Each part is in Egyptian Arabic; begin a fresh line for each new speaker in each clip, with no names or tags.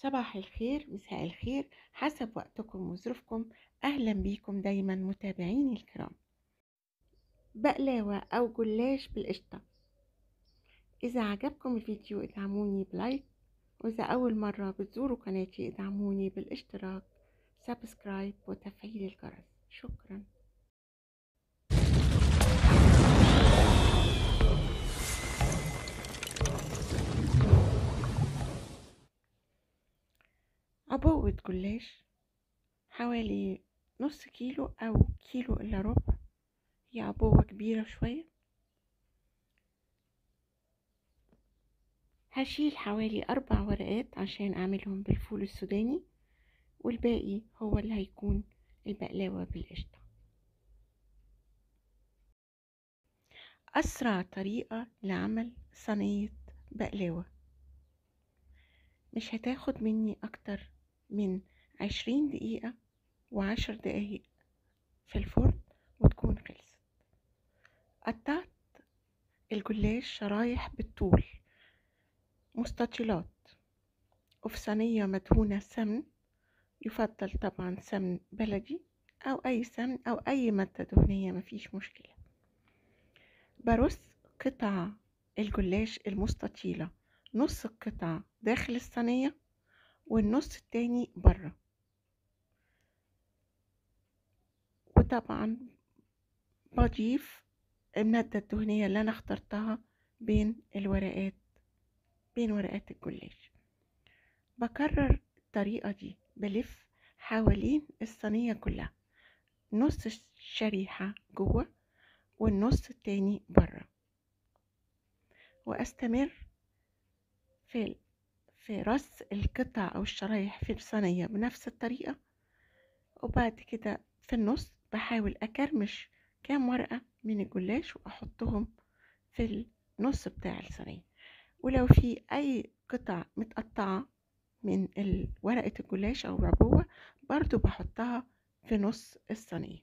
صباح الخير مساء الخير حسب وقتكم وظروفكم أهلا بيكم دايما متابعيني الكرام بقلاوة أو جلاش بالقشطة إذا عجبكم الفيديو ادعموني بلايك وإذا أول مرة بتزوروا قناتي ادعموني بالاشتراك سبسكرايب وتفعيل الجرس شكرا عبوة جلاش حوالي نص كيلو أو كيلو إلا ربع هي عبوة كبيرة شوية هشيل حوالي أربع ورقات عشان أعملهم بالفول السوداني والباقي هو اللي هيكون البقلاوة بالقشطة أسرع طريقة لعمل صينية بقلاوة مش هتاخد مني أكتر من عشرين دقيقة وعشر دقايق في الفرن وتكون خلصت قطعت الجلاش شرايح بالطول مستطيلات وفي صينية مدهونة سمن يفضل طبعا سمن بلدي أو أي سمن أو أي مادة دهنية مفيش مشكلة برص قطع الجلاش المستطيلة نص القطع داخل الصينية والنص التاني برا وطبعا بضيف المادة الدهنية اللي أنا اخترتها بين الورقات بين ورقات الجلاش بكرر الطريقة دي بلف حوالين الصينية كلها نص الشريحة جوه والنص التاني برا واستمر في في رص القطع او الشرايح في الصينية بنفس الطريقة وبعد كده في النص بحاول اكرمش كام ورقة من الجلاش واحطهم في النص بتاع الصينية ولو في اي قطع متقطعة من ورقة الجلاش او العبوة برضو بحطها في نص الصينية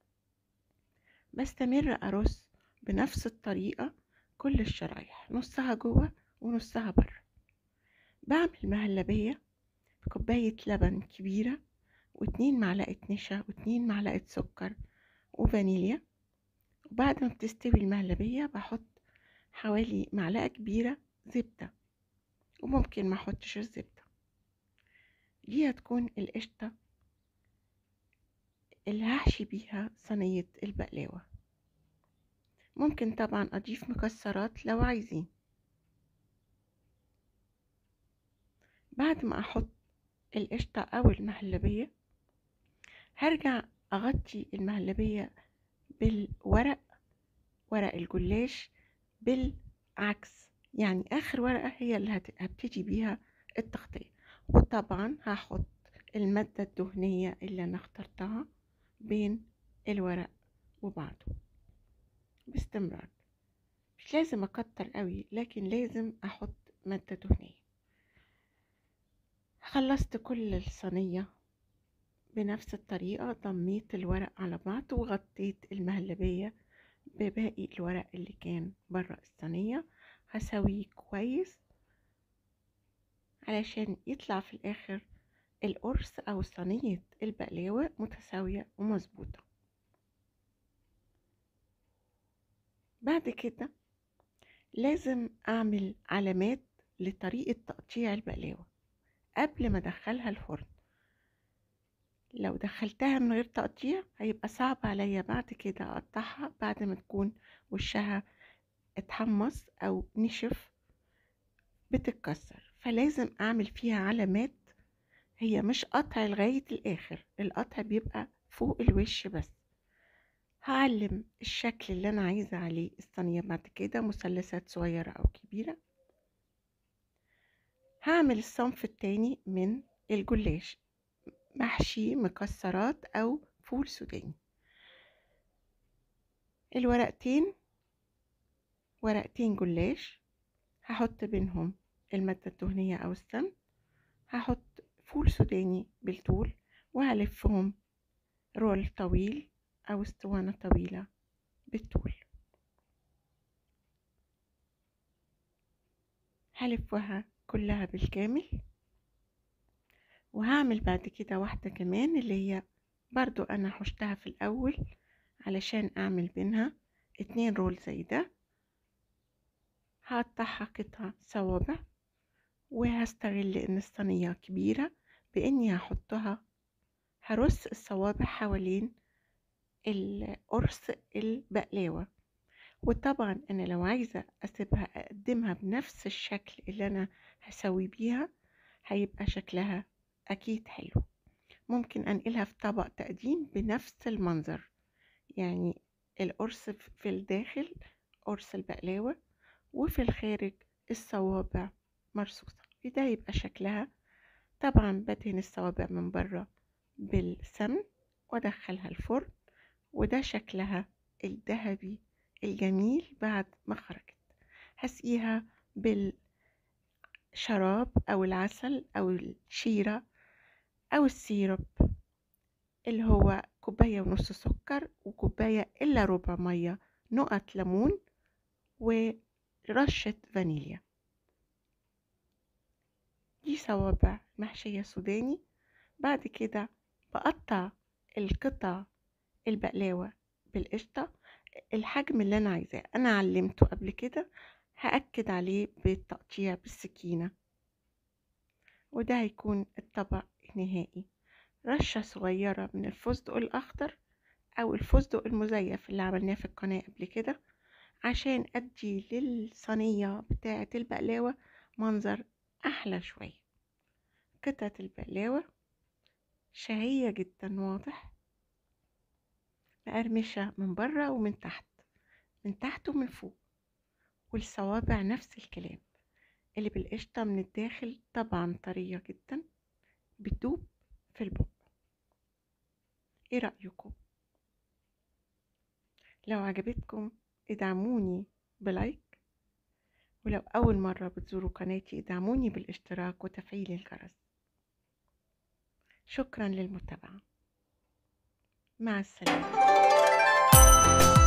بستمر ارص بنفس الطريقة كل الشرايح نصها جوه ونصها بره بعمل مهلبية بكوباية لبن كبيرة واتنين معلقة نشا واتنين معلقة سكر وفانيليا وبعد ما بتستوي المهلبية بحط حوالي معلقة كبيرة زبدة وممكن ما احطش الزبدة دي هتكون القشطة اللي هحشي بيها صينية البقلاوة ممكن طبعا اضيف مكسرات لو عايزين بعد ما احط القشطة او المهلبية هرجع اغطي المهلبية بالورق ورق الجلاش بالعكس يعني اخر ورقة هي اللي هبتدي بيها التغطية وطبعا هحط المادة الدهنية اللي انا اخترتها بين الورق وبعضه باستمرار مش لازم اكتر قوي لكن لازم احط مادة دهنية خلصت كل الصينية بنفس الطريقة ضميت الورق على بعض وغطيت المهلبية بباقي الورق اللي كان برا الصينية هسويه كويس علشان يطلع في الاخر القرص او صينية البقلاوة متساوية ومظبوطة بعد كده لازم اعمل علامات لطريقة تقطيع البقلاوة قبل ما ادخلها الفرن لو دخلتها من غير تقطيع هيبقى صعب عليا بعد كده اقطعها بعد ما تكون وشها اتحمص او نشف بتتكسر فلازم اعمل فيها علامات هي مش قطع لغاية الاخر القطع بيبقى فوق الوش بس هعلم الشكل اللي انا عايزة عليه الصينية بعد كده مثلثات صغيرة او كبيرة هعمل الصنف التاني من الجلاش محشي مكسرات او فول سوداني الورقتين ورقتين جلاش هحط بينهم المادة الدهنية او السمن هحط فول سوداني بالطول وهلفهم رول طويل او اسطوانة طويلة بالطول هلفها كلها بالكامل وهعمل بعد كده واحدة كمان اللي هي برضو أنا حشتها في الأول علشان أعمل بينها اتنين رول زي ده هقطعها قطع صوابع وهستغل إن الصينية كبيرة بإني هحطها هرص الصوابع حوالين القرص البقلاوة وطبعا أنا لو عايزة أسيبها أقدمها بنفس الشكل اللي أنا هسوي بيها هيبقى شكلها أكيد حلو ممكن أنقلها في طبق تقديم بنفس المنظر يعني القرص في الداخل قرص البقلاوة وفي الخارج الصوابع مرصوصة وده يبقى شكلها طبعا بدهن الصوابع من بره بالسمن وادخلها الفرن وده شكلها الذهبي الجميل بعد ما خرجت هسقيها بالشراب او العسل او الشيرة او السيرب اللي هو كوباية ونص سكر وكوباية إلا ربع مية نقط ليمون ورشة فانيليا دي صوابع محشية سوداني بعد كده بقطع القطع البقلاوة بالقشطة الحجم اللي أنا عايزاه أنا علمته قبل كده هأكد عليه بالتقطيع بالسكينة وده هيكون الطبق النهائي رشة صغيرة من الفستق الأخضر أو الفستق المزيف اللي عملناه في القناة قبل كده عشان أدي للصينية بتاعة البقلاوة منظر أحلى شوية قطعة البقلاوة شهية جدا واضح مقرمشة من بره ومن تحت من تحت ومن فوق والصوابع نفس الكلام اللي بالقشطة من الداخل طبعا طرية جدا بتدوب في البق ايه رأيكم لو عجبتكم ادعموني بلايك ولو أول مرة بتزوروا قناتي ادعموني بالاشتراك وتفعيل الجرس شكرا للمتابعة مع السلامة